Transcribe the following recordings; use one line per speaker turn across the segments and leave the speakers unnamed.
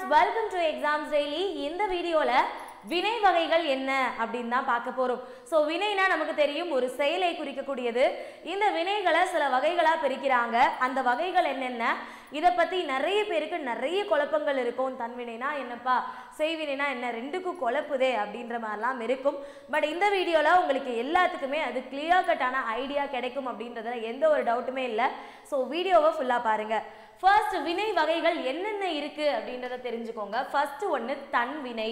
welcome to exams daily இந்த வீடியோல வினை வகைகள் என்ன அப்படின்னு தான் பார்க்க போறோம் ஸோ வினைனா நமக்கு தெரியும் ஒரு செயலை குறிக்கக்கூடியது இந்த வினைகளை சில வகைகளா பிரிக்கிறாங்க அந்த வகைகள் என்னென்ன இதை பத்தி நிறைய பேருக்கு நிறைய குழப்பங்கள் இருக்கும் தன்வினைனா என்னப்பா செய்வினைனா என்ன ரெண்டுக்கும் குழப்புதே அப்படின்ற மாதிரிலாம் இருக்கும் பட் இந்த வீடியோல உங்களுக்கு எல்லாத்துக்குமே அது கிளியர் கட்டான ஐடியா கிடைக்கும் அப்படின்றதுல எந்த ஒரு டவுட்டுமே இல்லை ஸோ வீடியோவை ஃபுல்லாக பாருங்க ஃபர்ஸ்ட் வினை வகைகள் என்னென்ன இருக்கு அப்படின்றத தெரிஞ்சுக்கோங்க ஃபர்ஸ்ட் ஒன்று தன்வினை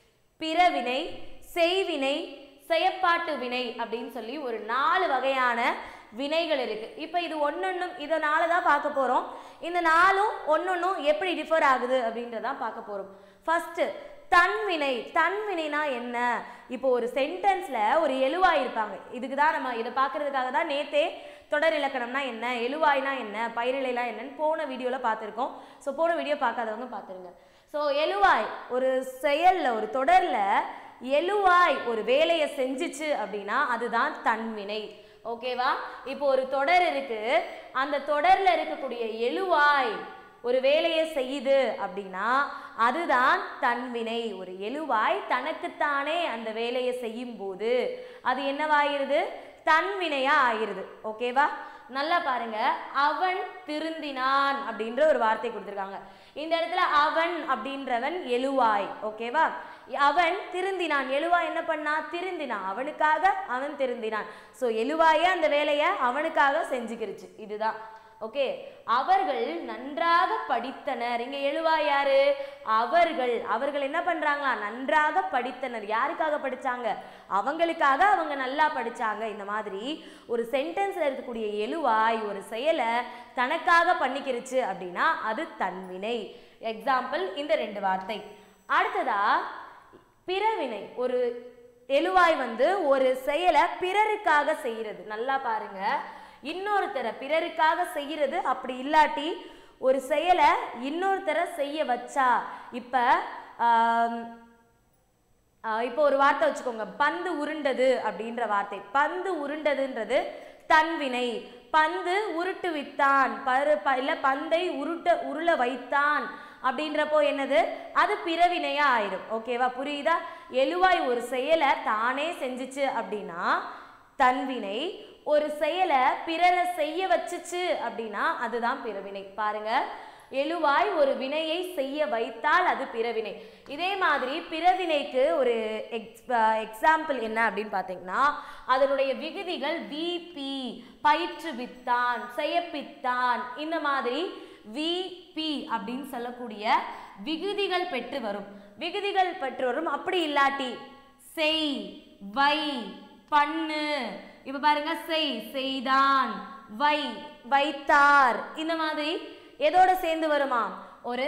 பிறவினை செய்வினை செயப்பாட்டு வினை அப்படின்னு சொல்லி ஒரு நாலு வகையான வினைகள் இருக்கு இப்போ இது ஒன்னொன்னும் இதனால தான் பார்க்க போறோம் இந்த நாலும் ஒன்னொன்னும் எப்படி டிஃபர் ஆகுது அப்படின்றதான் பார்க்க போறோம் ஃபர்ஸ்ட் தன்வினை தன்வினைனா என்ன இப்போ ஒரு சென்டென்ஸ்ல ஒரு எழுவாய் இருப்பாங்க இதுக்கு தான் நம்ம இதை பார்க்கறதுக்காக தான் நேத்தே தொடர் இலக்கணம்னா என்ன எழுவாய்னா என்ன பயிரிலைலாம் என்னன்னு போன வீடியோவில் பார்த்துருக்கோம் ஸோ போன வீடியோ பார்க்காதவங்க பார்த்துருங்க ஸோ எழுவாய் ஒரு செயலில் ஒரு தொடரில் எழுவாய் ஒரு வேலையை செஞ்சுச்சு அப்படின்னா அதுதான் தன்வினை ஓகேவா இப்போ ஒரு தொடர் இருக்கு அந்த தொடரில் இருக்கக்கூடிய எழுவாய் ஒரு வேலையை செய்யுது அப்படின்னா அதுதான் தன்வினை ஒரு எழுவாய் தனக்குத்தானே அந்த வேலையை செய்யும் போது அது என்னவாயிருது தன்வினையா ஆயிருது ஓகேவா நல்லா பாருங்க அவன் திருந்தினான் அப்படின்ற ஒரு வார்த்தை கொடுத்துருக்காங்க இந்த இடத்துல அவன் அப்படின்றவன் எழுவாய் ஓகேவா அவன் திருந்தினான் எழுவாய் என்ன பண்ணா திருந்தினான் அவனுக்காக அவன் திருந்தினான் ஸோ எழுவாயே அந்த வேலையை அவனுக்காக செஞ்சுக்கிருச்சு இதுதான் ஓகே அவர்கள் நன்றாக படித்தனர் இங்க எழுவாய் யாரு அவர்கள் அவர்கள் என்ன பண்றாங்களா நன்றாக படித்தனர் யாருக்காக படிச்சாங்க அவங்களுக்காக அவங்க நல்லா படிச்சாங்க இந்த மாதிரி ஒரு சென்டென்ஸ்ல இருக்கக்கூடிய எழுவாய் ஒரு செயலை தனக்காக பண்ணிக்கிருச்சு அப்படின்னா அது தன்வினை எக்ஸாம்பிள் இந்த ரெண்டு வார்த்தை அடுத்ததா பிறவினை ஒரு எழுவாய் வந்து ஒரு செயலை பிறருக்காக செய்யறது நல்லா பாருங்க இன்னொருத்தரை பிறருக்காக செய்யறது அப்படி இல்லாட்டி ஒரு செயலை இன்னொருத்தரை செய்ய வச்சா இப்ப ஆம், ஆஹ் இப்போ ஒரு வார்த்தை வச்சுக்கோங்க பந்து உருண்டது அப்படின்ற வார்த்தை பந்து உருண்டதுன்றது தன்வினை பந்து உருட்டு வித்தான் பரு ப இல்ல பந்தை உருட்ட உருள வைத்தான் அப்படின்றப்போ என்னது அது பிறவினையா ஆயிரும் ஓகேவா புரியுதா எழுவாய் ஒரு செயலை தானே செஞ்சுச்சு அப்படின்னா தன்வினை ஒரு செயலை பிறரை செய்ய வச்சுச்சு அப்படின்னா அதுதான் பிறவினை பாருங்க எழுவாய் ஒரு வினையை செய்ய வைத்தால் அது பிறவினை இதே மாதிரி பிறவினைக்கு ஒரு எக்ஸ் எக்ஸாம்பிள் என்ன அப்படின்னு பார்த்தீங்கன்னா அதனுடைய விகுதிகள் விபி பயிற்றுவித்தான் செய்யப்பித்தான் இந்த மாதிரி விபி அப்படின்னு சொல்லக்கூடிய விகுதிகள் பெற்று வரும் விகுதிகள் பெற்று வரும் அப்படி இல்லாட்டி செய் வை பண்ணு இப்ப பாருங்க செய் செய்தான் வை வைத்தார் இந்த மாதிரி எதோட சேர்ந்து வருமா ஒரு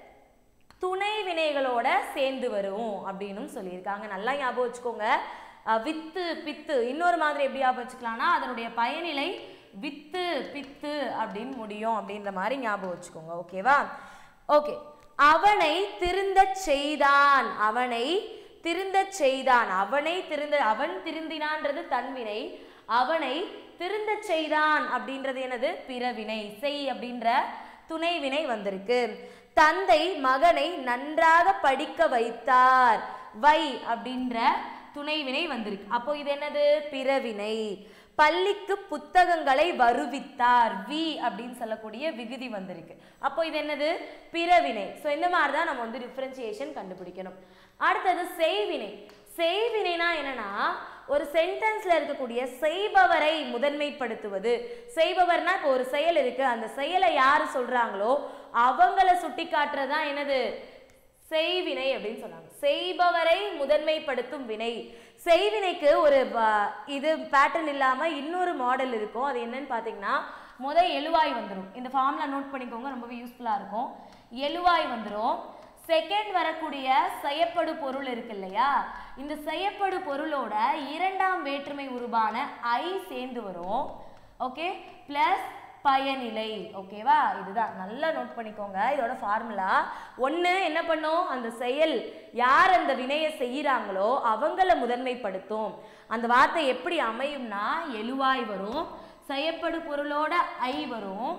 துணை வினைகளோட சேர்ந்து வரும் அப்படின்னு சொல்லியிருக்காங்க நல்லா ஞாபகம் வச்சுக்கோங்க அஹ் வித்து பித்து இன்னொரு மாதிரி எப்படி ஞாபகம் வச்சுக்கலாம்னா அதனுடைய பயனிலை வித்து பித்து அப்படின்னு முடியும் அப்படின்ற மாதிரி ஞாபகம் வச்சுக்கோங்க ஓகேவா ஓகே அவனை திருந்தச் செய்தான் அவனை திருந்தச் செய்தான் அவனை திருந்த அவன் திருந்தினான்றது தன்வினை அவனை திருந்தச் செய்தான் அப்படின்றது என்னது பிறவினை செய் அப்படின்ற துணைவினை வந்திருக்கு தந்தை மகனை நன்றாக படிக்க வைத்தார் வை அப்படின்ற துணைவினை வந்திருக்கு அப்போ இது என்னது பிறவினை பள்ளிக்கு புத்தகங்களை வருவித்தார் வி அப்படின்னு சொல்லக்கூடிய விகுதி வந்திருக்கு அப்போ இது என்னது பிறவினை ஸோ இந்த மாதிரி தான் நம்ம வந்து டிஃப்ரென்சியேஷன் கண்டுபிடிக்கணும் அடுத்தது செய்வினை செய்வினைனா என்னன்னா ஒரு சென்டென்ஸ்ல இருக்கக்கூடிய செய்பவரை முதன்மைப்படுத்துவது செய்பவர்னா இப்போ ஒரு செயல் இருக்கு அந்த செயலை யாரு சொல்றாங்களோ அவங்கள சுட்டி காட்டுறதுதான் என்னது செய்வினை அப்படின்னு சொன்னாங்க செய்பவரை முதன்மைப்படுத்தும் வினை செய்வினைக்கு ஒரு வ- இது பேட்டர்ன் இல்லாம இன்னொரு மாடல் இருக்கும் அது என்னன்னு பாத்தீங்கன்னா முத எழுவாய் வந்துடும் இந்த ஃபார்ம்ல நோட் பண்ணிக்கோங்க ரொம்பவே யூஸ்ஃபுல்லா இருக்கும் எழுவாய் வந்துடும் செகண்ட் வரக்கூடிய செய்யப்படு பொருள் இருக்கு இல்லையா இந்த செய்யப்படு பொருளோட இரண்டாம் வேற்றுமை உருவான ஐ சேர்ந்து வரும் ஓகே ப்ளஸ் பயனிலை ஓகேவா இதுதான் நல்லா நோட் பண்ணிக்கோங்க இதோட ஃபார்முலா ஒன்று என்ன பண்ணும் அந்த செயல் யார் அந்த வினையை செய்கிறாங்களோ அவங்கள முதன்மைப்படுத்தும் அந்த வார்த்தை எப்படி அமையும்னா எழுவாய் வரும் செய்யப்படு பொருளோட ஐ வரும்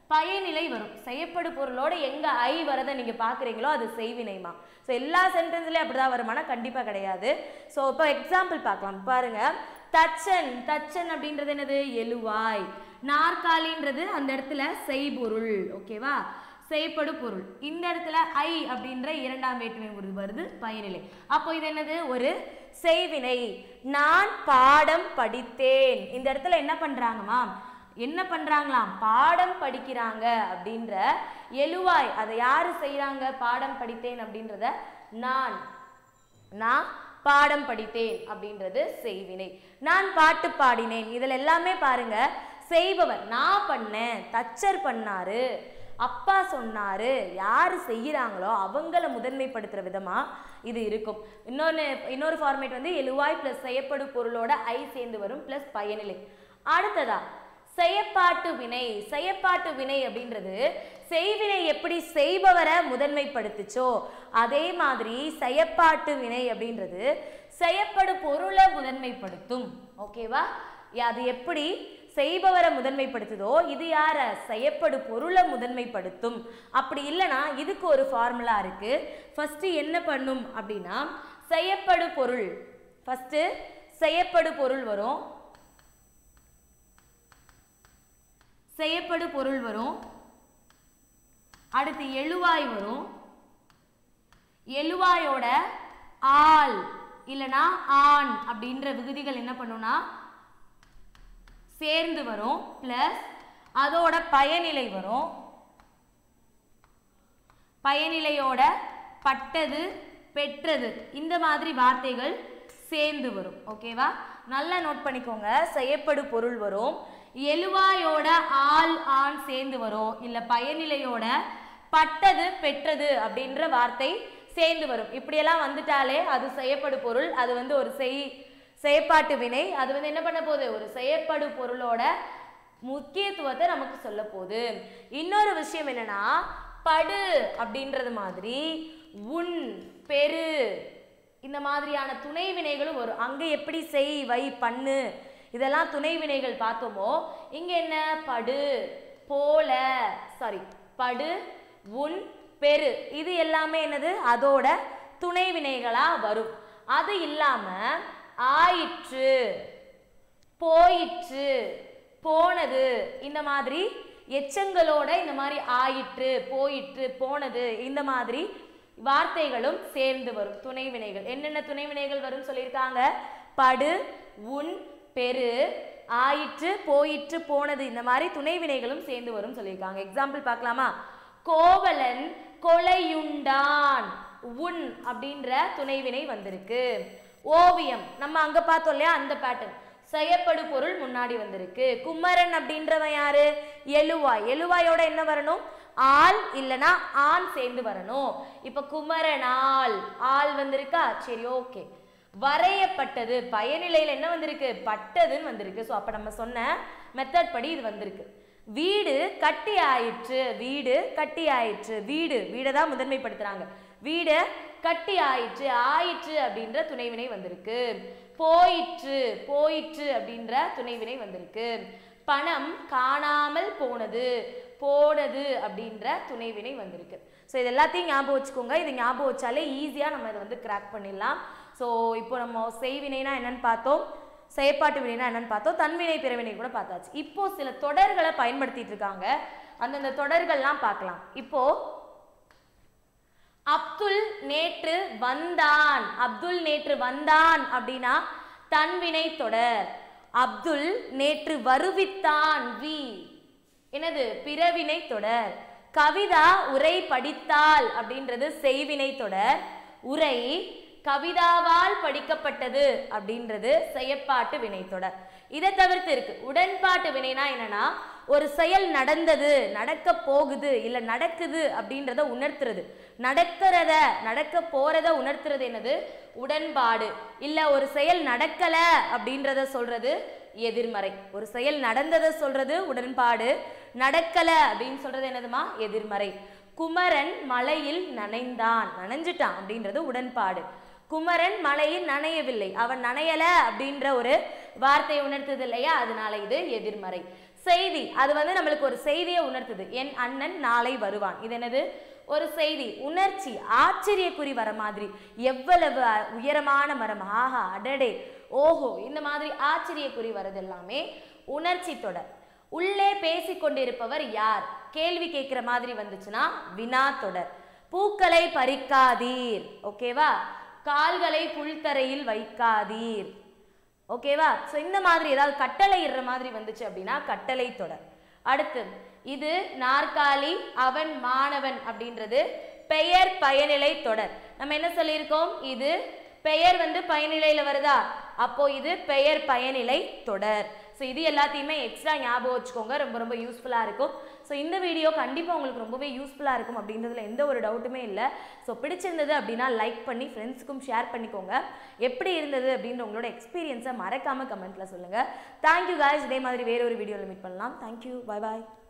பயனிலை வரும் செய்யப்படு பொருளோட எங்க ஐ வரதை நீங்க பாக்குறீங்களோ அது செய்வினைமா ஸோ எல்லா சென்டென்ஸ்லயும் அப்படிதான் வருமானா கண்டிப்பா கிடையாது ஸோ இப்போ எக்ஸாம்பிள் பார்க்கலாம் பாருங்க தச்சன் தச்சன் அப்படின்றது என்னது எழுவாய் நாற்காலின்றது அந்த இடத்துல செய்பொருள் ஓகேவா செய்யப்படு பொருள் இந்த இடத்துல ஐ அப்படின்ற இரண்டாம் வேற்றுமை உருது வருது பயனிலை அப்போ இது என்னது ஒரு செய்வினை நான் பாடம் படித்தேன் இந்த இடத்துல என்ன பண்றாங்கம்மா என்ன பண்றாங்களாம் பாடம் படிக்கிறாங்க அப்படின்ற எழுவாய் அதை யாரு செய்றாங்க பாடம் படித்தேன் அப்படின்றத நான் நான் பாடம் படித்தேன் அப்படின்றது செய்வினை நான் பாட்டு பாடினேன் இதில் எல்லாமே பாருங்க செய்பவர் நான் பண்ணேன் தச்சர் பண்ணாரு அப்பா சொன்னாரு யார் செய்கிறாங்களோ அவங்கள முதன்மைப்படுத்துற விதமா இது இருக்கும் இன்னொன்று இன்னொரு ஃபார்மேட் வந்து எழுவாய் ப்ளஸ் செய்யப்படு பொருளோட ஐ சேர்ந்து வரும் ப்ளஸ் பயனிலை அடுத்ததா செயப்பாட்டு வினை செயப்பாட்டு வினை அப்படின்றது செய்வினை எப்படி செய்பவரை முதன்மைப்படுத்துச்சோ அதே மாதிரி செயப்பாட்டு வினை அப்படின்றது செய்யப்படு பொருளை முதன்மைப்படுத்தும் ஓகேவா அது எப்படி செய்பவரை முதன்மைப்படுத்துதோ இது யார செய்யப்படு பொருளை முதன்மைப்படுத்தும் அப்படி இல்லைன்னா இதுக்கு ஒரு ஃபார்முலா இருக்கு ஃபர்ஸ்ட் என்ன பண்ணும் அப்படின்னா செய்யப்படு பொருள் ஃபர்ஸ்ட் செய்யப்படு பொருள் வரும் செய்யப்படு பொருள் வரும் அடுத்து எழுவாய் வரும் எழுவாயோட ஆள் இல்லனா ஆண் அப்படின்ற விகுதிகள் என்ன பண்ணும்னா சேர்ந்து வரும் பிளஸ் அதோட பயனிலை வரும் பயனிலையோட பட்டது பெற்றது இந்த மாதிரி வார்த்தைகள் சேர்ந்து வரும் ஓகேவா நல்லா நோட் பண்ணிக்கோங்க செய்யப்படு பொருள் வரும் எழுவாயோட ஆள் ஆண் சேர்ந்து வரும் இல்ல பயனிலையோட பட்டது பெற்றது அப்படின்ற வார்த்தை சேர்ந்து வரும் இப்படியெல்லாம் வந்துட்டாலே அது செய்யப்படு பொருள் அது வந்து ஒரு செய் செயற்பாட்டு வினை அது வந்து என்ன பண்ண போகுது ஒரு செயற்படு பொருளோட முக்கியத்துவத்தை நமக்கு சொல்ல போகுது இன்னொரு விஷயம் என்னன்னா படு அப்படின்றது மாதிரி உன் பெரு இந்த மாதிரியான துணை வினைகளும் வரும் அங்க எப்படி செய் வை பண்ணு இதெல்லாம் துணை வினைகள் பார்த்தோமோ இங்க என்ன படு போல சாரி படு உன் பெரு இது எல்லாமே என்னது அதோட துணை வினைகளா வரும் அது இல்லாம ஆயிற்று போயிற்று போனது இந்த மாதிரி எச்சங்களோட இந்த மாதிரி ஆயிற்று போயிற்று போனது இந்த மாதிரி வார்த்தைகளும் சேர்ந்து வரும் துணை வினைகள் என்னென்ன துணை வினைகள் வரும் சொல்லியிருக்காங்க படு உன் பெரு ஆயிற்று போயிற்று போனது இந்த மாதிரி துணை வினைகளும் சேர்ந்து வரும் சொல்லியிருக்காங்க எக்ஸாம்பிள் பார்க்கலாமா கோவலன் கொலையுண்டான் உன் அப்படின்ற துணைவினை வந்திருக்கு ஓவியம் நம்ம அங்க பார்த்தோம் இல்லையா அந்த பேட்டர்ன் செய்யப்படு பொருள் முன்னாடி வந்திருக்கு குமரன் அப்படின்றவன் யாரு எழுவாய் எழுவாயோட என்ன வரணும் ஆள் இல்லனா ஆண் சேர்ந்து வரணும் இப்ப குமரனால் ஆள் வந்திருக்கா சரி ஓகே வரையப்பட்டது பயனிலையில் என்ன வந்திருக்கு பட்டதுன்னு வந்திருக்கு ஸோ அப்போ நம்ம சொன்ன மெத்தட் படி இது வந்திருக்கு வீடு கட்டி ஆயிற்று வீடு கட்டி ஆயிற்று வீடு வீடை தான் முதன்மைப்படுத்துறாங்க வீடு கட்டி ஆயிற்று ஆயிற்று அப்படின்ற துணைவினை வந்திருக்கு போயிற்று போயிற்று அப்படின்ற துணைவினை வந்திருக்கு பணம் காணாமல் போனது போனது அப்படின்ற துணைவினை வந்திருக்கு ஸோ இது எல்லாத்தையும் ஞாபகம் வச்சுக்கோங்க இது ஞாபகம் வச்சாலே ஈஸியாக நம்ம இதை வந்து கிராக் பண்ணிடலாம் ஸோ இப்போ நம்ம செய்வினைனா என்னன்னு பார்த்தோம் செயற்பாட்டு வினைனா என்னன்னு பார்த்தோம் தன்வினை பிறவினை கூட பார்த்தாச்சு இப்போ சில தொடர்களை பயன்படுத்திட்டு இருக்காங்க அந்தந்த தொடர்கள்லாம் பார்க்கலாம் இப்போ அப்துல் நேற்று வந்தான் அப்துல் நேற்று வந்தான் அப்படின்னா தன்வினை தொடர் அப்துல் நேற்று வருவித்தான் வி என்னது பிறவினை தொடர் கவிதா உரை படித்தாள் அப்படின்றது செய்வினை தொடர் உரை கவிதாவால் படிக்கப்பட்டது அப்படின்றது செயற்பாட்டு வினைத்தொடர் இதை தவிர்த்து இருக்கு உடன்பாட்டு வினைனா என்னன்னா ஒரு செயல் நடந்தது நடக்க போகுது இல்ல நடக்குது அப்படின்றத உணர்த்துறது நடக்கிறத நடக்க போறத உணர்த்துறது என்னது உடன்பாடு இல்ல ஒரு செயல் நடக்கல அப்படின்றத சொல்றது எதிர்மறை ஒரு செயல் நடந்ததை சொல்றது உடன்பாடு நடக்கல அப்படின்னு சொல்றது என்னதுமா எதிர்மறை குமரன் மலையில் நனைந்தான் நனைஞ்சிட்டான் அப்படின்றது உடன்பாடு குமரன் மலையில் நனையவில்லை அவன் நனையல அப்படின்ற ஒரு வார்த்தையை உணர்த்தது இல்லையா அதனால இது எதிர்மறை செய்தி அது வந்து நம்மளுக்கு ஒரு செய்தியை உணர்த்துது என் அண்ணன் நாளை வருவான் இது என்னது ஒரு செய்தி உணர்ச்சி ஆச்சரியக்குறி வர மாதிரி எவ்வளவு அ- உயரமான மரம் ஆஹா அடடே ஓஹோ இந்த மாதிரி ஆச்சரியக்குறி வரது எல்லாமே உணர்ச்சி தொடர் உள்ளே பேசிக்கொண்டிருப்பவர் யார் கேள்வி கேட்குற மாதிரி வந்துச்சுன்னா வினா தொடர் பூக்களை பறிக்காதீர் ஓகேவா கால்களை புல்தரையில் வைக்காதீர் ஓகேவா ஸோ இந்த மாதிரி ஏதாவது கட்டளை இடுற மாதிரி வந்துச்சு அப்படின்னா கட்டளை தொடர் அடுத்து இது நாற்காலி அவன் மாணவன் அப்படின்றது பெயர் பயனிலை தொடர் நம்ம என்ன சொல்லியிருக்கோம் இது பெயர் வந்து பயனிலையில வருதா அப்போ இது பெயர் பயனிலை தொடர் ஸோ இது எல்லாத்தையுமே எக்ஸ்ட்ரா ஞாபகம் வச்சுக்கோங்க ரொம்ப ரொம்ப யூஸ்ஃபுல்லாக இருக்கும் ஸோ இந்த வீடியோ கண்டிப்பாக உங்களுக்கு ரொம்பவே யூஸ்ஃபுல்லாக இருக்கும் அப்படின்றதுல எந்த ஒரு டவுட்டுமே இல்லை ஸோ பிடிச்சிருந்தது அப்படின்னா லைக் பண்ணி ஃப்ரெண்ட்ஸுக்கும் ஷேர் பண்ணிக்கோங்க எப்படி இருந்தது அப்படின்ற உங்களோட எக்ஸ்பீரியன்ஸை மறக்காமல் கமெண்ட்டில் சொல்லுங்கள் தேங்க்யூ guys இதே மாதிரி வேற ஒரு வீடியோவில் மீட் பண்ணலாம் தேங்க்யூ பை பாய்